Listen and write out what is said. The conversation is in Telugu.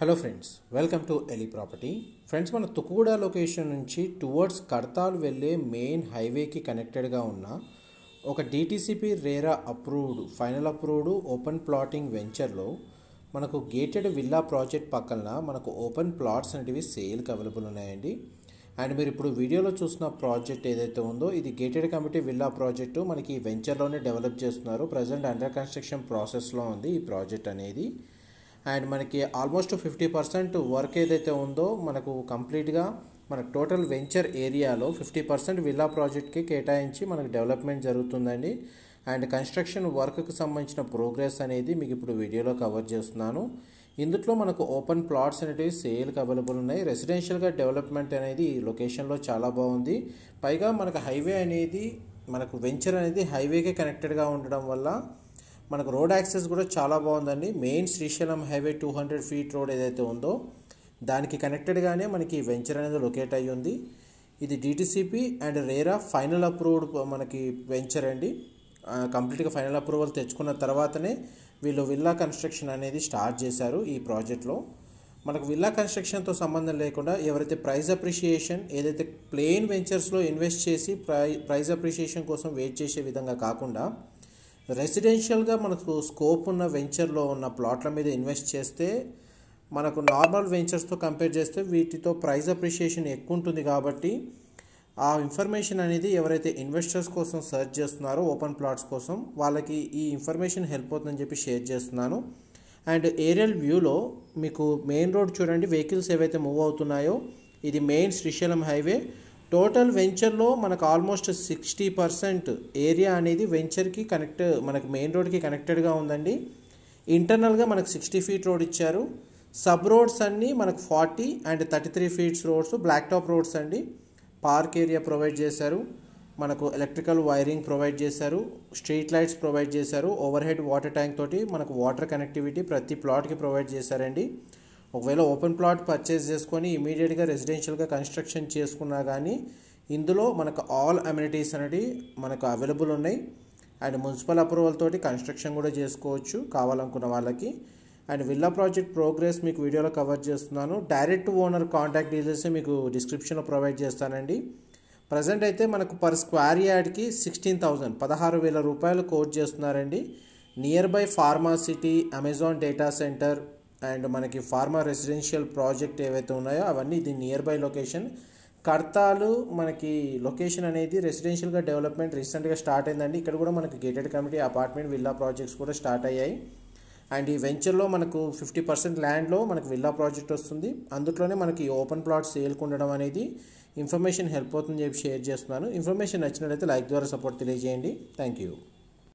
hello friends welcome to Eli property friends మన తుకుగూడ లొకేషన్ నుంచి టువర్డ్స్ కడతాల్ వెళ్ళే మెయిన్ హైవేకి కనెక్టెడ్గా ఉన్న ఒక DTCP RERA approved final approved open plotting వెంచర్లో మనకు గేటెడ్ విల్లా ప్రాజెక్ట్ పక్కన మనకు ఓపెన్ ప్లాట్స్ అనేటివి సేల్కి అవైలబుల్ ఉన్నాయండి అండ్ మీరు ఇప్పుడు వీడియోలో చూసిన ప్రాజెక్ట్ ఏదైతే ఉందో ఇది గేటెడ్ కమిటీ విల్లా ప్రాజెక్టు మనకి ఈ వెంచర్లోనే డెవలప్ చేస్తున్నారు ప్రజెంట్ అండర్ కన్స్ట్రక్షన్ ప్రాసెస్లో ఉంది ఈ ప్రాజెక్ట్ అనేది అండ్ మనకి ఆల్మోస్ట్ ఫిఫ్టీ పర్సెంట్ వర్క్ ఏదైతే ఉందో మనకు కంప్లీట్గా మన టోటల్ వెంచర్ ఏరియాలో ఫిఫ్టీ పర్సెంట్ విల్లా ప్రాజెక్ట్కి కేటాయించి మనకు డెవలప్మెంట్ జరుగుతుందండి అండ్ కన్స్ట్రక్షన్ వర్క్కి సంబంధించిన ప్రోగ్రెస్ అనేది మీకు ఇప్పుడు వీడియోలో కవర్ చేస్తున్నాను ఇందులో మనకు ఓపెన్ ప్లాట్స్ అనేటివి సేల్కి అవైలబుల్ ఉన్నాయి రెసిడెన్షియల్గా డెవలప్మెంట్ అనేది ఈ లొకేషన్లో చాలా బాగుంది పైగా మనకు హైవే అనేది మనకు వెంచర్ అనేది హైవేకే కనెక్టెడ్గా ఉండడం వల్ల మనకు రోడ్ యాక్సెస్ కూడా చాలా బాగుందండి main Srisailam highway two hundred feet road ఏదైతే ఉందో దానికి కనెక్టెడ్గానే మనకి ఈ వెంచర్ అనేది లొకేట్ అయ్యి ఉంది ఇది DTCP and RERA final approved మనకి వెంచర్ అండి కంప్లీట్గా ఫైనల్ అప్రూవల్ తెచ్చుకున్న తర్వాతనే వీళ్ళు విల్లా కన్స్ట్రక్షన్ అనేది స్టార్ట్ చేశారు ఈ ప్రాజెక్ట్లో మనకు విల్లా కన్స్ట్రక్షన్తో సంబంధం లేకుండా ఎవరైతే ప్రైజ్ అప్రిషియేషన్ ఏదైతే ప్లేన్ వెంచర్స్లో ఇన్వెస్ట్ చేసి ప్రై ప్రైజ్ అప్రిషియేషన్ కోసం వెయిట్ చేసే విధంగా కాకుండా రెసిడెన్షియల్గా మనకు స్కోప్ ఉన్న వెంచర్లో ఉన్న ప్లాట్ల మీద ఇన్వెస్ట్ చేస్తే మనకు నార్మల్ వెంచర్స్తో కంపేర్ చేస్తే వీటితో ప్రైజ్ అప్రిషియేషన్ ఎక్కువ ఉంటుంది కాబట్టి ఆ ఇన్ఫర్మేషన్ అనేది ఎవరైతే ఇన్వెస్టర్స్ కోసం సెర్చ్ చేస్తున్నారో ఓపెన్ ప్లాట్స్ కోసం వాళ్ళకి ఈ ఇన్ఫర్మేషన్ హెల్ప్ అవుతుందని చెప్పి షేర్ చేస్తున్నాను అండ్ ఏరియల్ వ్యూలో మీకు మెయిన్ రోడ్ చూడండి వెహికల్స్ ఏవైతే మూవ్ అవుతున్నాయో ఇది మెయిన్ శ్రీశైలం హైవే టోటల్ వెంచర్లో మనకు ఆల్మోస్ట్ సిక్స్టీ పర్సెంట్ ఏరియా అనేది వెంచర్కి కనెక్ట్ మనకు మెయిన్ రోడ్కి కనెక్టెడ్గా ఉందండి ఇంటర్నల్గా మనకు సిక్స్టీ ఫీట్ రోడ్ ఇచ్చారు సబ్ రోడ్స్ అన్నీ మనకు forty and thirty three feets roads black top roads అండి పార్క్ ఏరియా ప్రొవైడ్ చేశారు మనకు ఎలక్ట్రికల్ వైరింగ్ ప్రొవైడ్ చేశారు స్ట్రీట్ లైట్స్ ప్రొవైడ్ చేశారు ఓవర్ హెడ్ వాటర్ ట్యాంక్ తోటి మనకు వాటర్ కనెక్టివిటీ ప్రతి ప్లాట్కి ప్రొవైడ్ చేశారండి ఒకవేళ ఓపెన్ ప్లాట్ పర్చేస్ చేసుకొని ఇమీడియట్గా రెసిడెన్షియల్గా కన్స్ట్రక్షన్ చేసుకున్నా కానీ ఇందులో మనకు ఆల్ అమ్యూనిటీస్ అనేవి మనకు అవైలబుల్ ఉన్నాయి అండ్ మున్సిపల్ అప్రూవల్ తోటి కన్స్ట్రక్షన్ కూడా చేసుకోవచ్చు కావాలనుకున్న వాళ్ళకి అండ్ విల్లా ప్రాజెక్ట్ ప్రోగ్రెస్ మీకు వీడియోలో కవర్ చేస్తున్నాను డైరెక్ట్ ఓనర్ కాంటాక్ట్ డీటెయిల్స్ మీకు డిస్క్రిప్షన్లో ప్రొవైడ్ చేస్తానండి ప్రజెంట్ అయితే మనకు పర్ స్క్వేర్ యార్డ్కి సిక్స్టీన్ థౌజండ్ పదహారు వేల రూపాయలు కోట్ చేస్తున్నారండి nearby Pharma City Amazon data centre and మనకి ఫార్మా రెసిడెన్షియల్ ప్రాజెక్ట్ ఏవైతే ఉన్నాయో అవన్నీ ఇది నియర్ బై లొకేషన్ కడతాలు మనకి లొకేషన్ అనేది రెసిడెన్షియల్గా డెవలప్మెంట్ రీసెంట్గా స్టార్ట్ అయిందండి ఇక్కడ కూడా మనకి gated community apartment villa projects కూడా స్టార్ట్ అయ్యాయి అండ్ ఈ వెంచర్లో మనకు ఫిఫ్టీ పర్సెంట్ ల్యాండ్లో మనకు విల్లా ప్రాజెక్ట్ వస్తుంది అందులోనే మనకి ఓపెన్ ప్లాట్ సేల్కి ఉండడం అనేది ఇన్ఫర్మేషన్ హెల్ప్ అవుతుందని చెప్పి షేర్ చేస్తున్నాను ఇన్ఫర్మేషన్ నచ్చినట్లయితే లైక్ ద్వారా సపోర్ట్ తెలియజేయండి థ్యాంక్ యూ